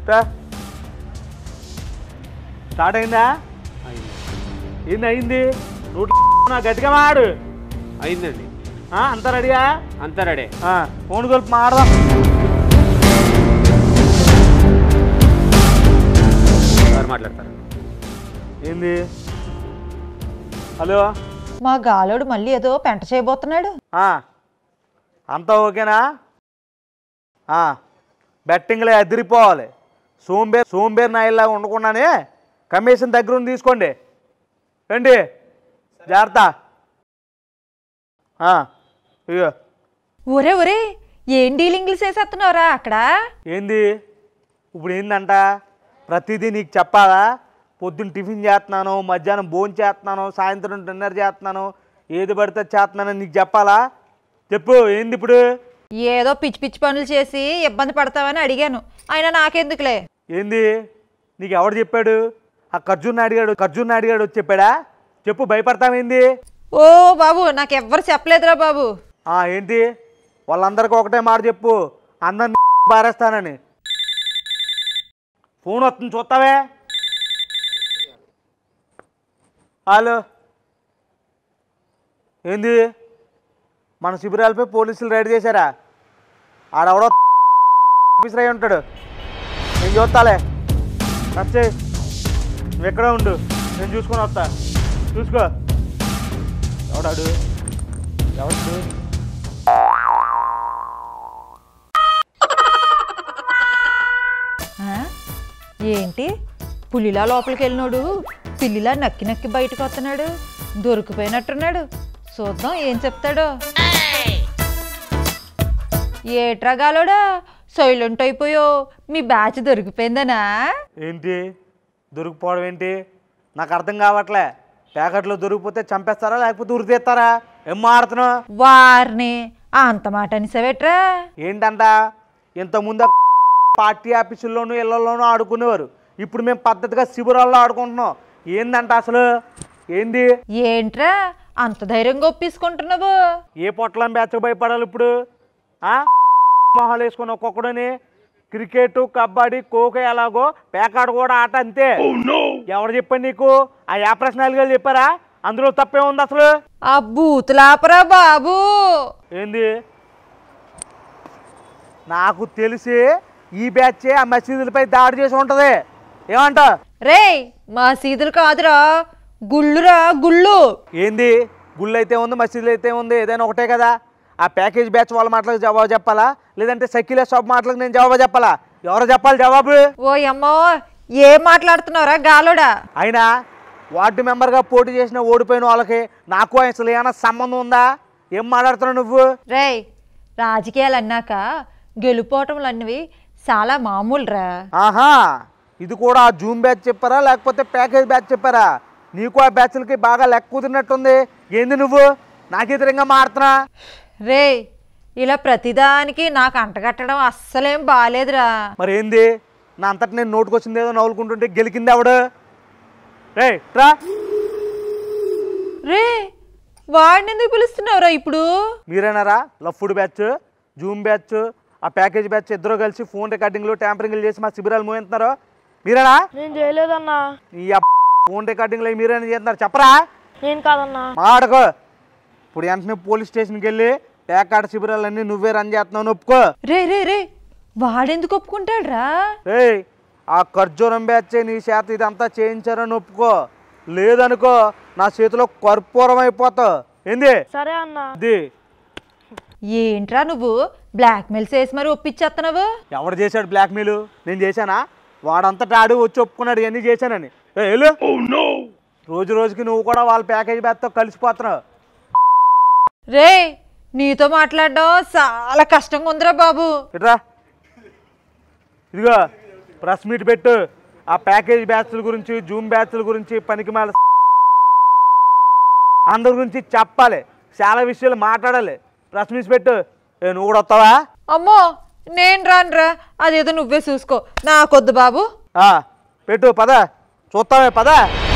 రా. స్టార్ట్ అయిందా అయింది ఏంది అయింది నూట నా గట్టిగా మాడు అయిందండి ఆ, అంతా రెడీగా అంతా రెడీ ఆ, ఫోన్ కలిపి మాడదాం ఎవరు మాట్లాడతారు ఏంది హలో మా గాలోడు మళ్ళీ ఏదో పెంట చేయబోతున్నాడు ఆ, అంతా ఓకేనా ఆ, బెట్టింగ్లో అదిరిపోవాలి సోంబేర్ సోంబేర్ నాయల్లాగా ఉండకుండానే కమిషన్ దగ్గర ఉంది తీసుకోండి రండి జాగ్రత్త ఆ, ఇగో ఒరే ఒరే ఏం డీలింగ్లు చేసేస్తున్నావురా అక్కడ ఏంది ఇప్పుడు ఏందంట ప్రతిదీ నీకు చెప్పాలా పొద్దున్న టిఫిన్ చేస్తున్నాను మధ్యాహ్నం భోజనం చేస్తున్నాను సాయంత్రం డిన్నర్ చేస్తున్నాను ఏది పడితే అది చేస్తున్నానని నీకు చెప్పాలా చెప్పు ఏంది ఇప్పుడు ఏదో పిచ్చి పిచ్చి పనులు చేసి ఇబ్బంది పడతావని అడిగాను అయినా నాకెందుకులే ఏంది నీకు ఎవడు చెప్పాడు ఆ ఖర్జూర్ అడిగాడు ఖర్జూర్ అడిగాడు వచ్చి చెప్పాడా చెప్పు భయపడతావేంది ఓ బాబు నాకెవ్వరు చెప్పలేదురా బాబు ఆ, ఏంటి వాళ్ళందరికీ ఒకటే మాట చెప్పు అందరిని పారేస్తానని ఫోన్ వస్తుంది చూస్తావే హలో ఏంది మన శిబిరాలపై పోలీసులు రైడ్ చేశారా ఆడెవడో ఆఫీసర్ అయి ఉంటాడు నేను చూస్తాలే వచ్చే నువ్వు ఎక్కడే ఉండు నేను చూసుకొని వస్తా చూసుకో ఎవడాడు ఎవడు ఆ? ఏంటి పులిలా లోపలికి వెళ్ళినోడు పిల్లిలా నక్కి నక్కి బయటకు వస్తున్నాడు దొరికిపోయినట్టున్నాడు చూద్దాం ఏం చెప్తాడో ఏట్రా గాలోడా సైలెంట్ అయిపోయో మీ బ్యాచ్ దొరికిపోయిందనా ఏంటి దొరికిపోవడం ఏంటి నాకు అర్థం కావట్లే ప్యాకెట్లో దొరికిపోతే చంపేస్తారా లేకపోతే ఉరి తీస్తారా ఏం మాడుతున్నావు వారిని అంత మాట అనిసవేట్రా ఏంటంట ఇంతకుముందు ఆ పార్టీ ఆఫీసుల్లోనూ ఇళ్లలోనూ ఆడుకునేవారు ఇప్పుడు మేము పద్ధతిగా శిబిరాల్లో ఆడుకుంటున్నాం ఏందంట అసలు ఏంది ఏంట్రా అంత ధైర్యంగా ఒప్పించుకుంటున్నావు ఏ పొట్లం బ్యాచ్ భయపడాలి ఇప్పుడు ఆ మొహాలు వేసుకుని ఒక్కొక్కడని క్రికెట్ కబడ్డీ ఖోఖో ఎలాగో పేకాడు కూడా ఆట అంతే ఎవరు చెప్పండి నీకు ఆ యా ప్రశ్నలు చెప్పారా అందులో తప్పే ఉంది అసలు ఆ బూతులాపరా బాబు ఏంది నాకు తెలిసి ఈ బ్యాచే ఆ మసీదులపై దాడి చేసి ఉంటది ఏమంట రేయ్ మా సీదులు కాదురా గుళ్ళురా గుళ్ళు ఏంది గుళ్ళు అయితే ఉంది మసీదులు అయితే ఉంది ఏదైనా ఒకటే కదా ఆ ప్యాకేజ్ బ్యాచ్ వాళ్ళ మాటలకు జవాబు చెప్పాలా లేదంటే సకిలే షాప్ మాటలకు నేను జవాబు చెప్పాలా ఎవరు చెప్పాలి జవాబు ఓ అమ్మో ఏం మాట్లాడుతున్నావురా గాలోడా అయినా వార్డు మెంబర్గా పోటీ చేసిన ఓడిపోయిన వాళ్ళకి నాకు అసలు ఏమైనా సంబంధం ఉందా ఏం మాట్లాడుతున్నావు నువ్వు రేయ్ రాజకీయాలు అన్నాక గెలుపోవటంలు అన్నవి చాలా మామూలురా ఆహా ఇది కూడా ఆ జూమ్ బ్యాచ్ చెప్పారా లేకపోతే ప్యాకేజ్ బ్యాచ్ చెప్పారా నీకు ఆ బ్యాచ్లకి బాగా లెక్క కుదిరినట్టుంది ఏంది నువ్వు నాకెదురుగా మాడుతున్నా రేయ్ ఇలా ప్రతిదానికి నాకు అంటగట్టడం అస్సలేం బాలేదురా మరి ఏంది నా అంతటి నేను నోటుకొచ్చింది ఏదో నవ్వులుకుంటుంటే గెలికింది ఆవిడ రే ట్రా రే వాడిని ఎందుకు పిలుస్తున్నావురా ఇప్పుడు మీరేనారా లఫ్డ్ బ్యాచ్ జూమ్ బ్యాచ్ ఆ ప్యాకేజ్ బ్యాచ్ ఇద్దరు కలిసి ఫోన్ రికార్డింగ్లు ట్యాంపరింగ్లు చేసి మా శిబిరాలు మోయిస్తున్నారు మీరేనా నేను చేయలేదన్నా ఈ అబ్బ ఫోన్ రికార్డింగ్లు అవి మీరేనా చేస్తున్నారు చెప్పరా నేను కాదన్నా మాడకో ఇప్పుడు వెంటనే పోలీస్ స్టేషన్కి వెళ్ళి పేకాట శిబిరాలన్నీ నువ్వే రన్ చేస్తున్నావు ఒప్పుకో రే రే రే వాడెందుకు ఒప్పుకుంటాడ్రా ఏయ్ ఆ ఖర్జూరం బ్యాచ్ నీ చేత ఇదంతా చేయించారని ఒప్పుకో లేదనుకో నా చేతిలో కర్పూరం అయిపోతావు ఏంది సరే అన్నా ఇది ఏంట్రా నువ్వు బ్లాక్మెయిల్ చేసి మరి ఒప్పించేస్తున్నావు ఎవడు చేశాడు బ్లాక్మెయిల్ నేను చేశానా వాడంతటా ఆడు వచ్చి ఒప్పుకున్నాడు ఇవన్నీ చేశానని ఏ వెళ్ళు రోజు రోజుకి నువ్వు కూడా వాళ్ళ ప్యాకేజ్ బ్యాచ్తో కలిసిపోతున్నావు రే నీతో మాట్లాడడం చాలా కష్టంగా ఉందిరా బాబు ఇట్రా ఇదిగో ప్రెస్ మీట్ పెట్టు ఆ ప్యాకేజ్ బ్యాచ్ల గురించి జూమ్ బ్యాచ్ల గురించి పనికి మాల అందరి గురించి చెప్పాలి చాలా విషయాలు మాట్లాడాలి ప్రెస్ మీట్ పెట్టు ఏ నువ్వు కూడా వస్తావా అమ్మో నేను రానురా అదేదో నువ్వే చూసుకో నాకొద్దు బాబు ఆ, పెట్టు పద చూస్తామే పద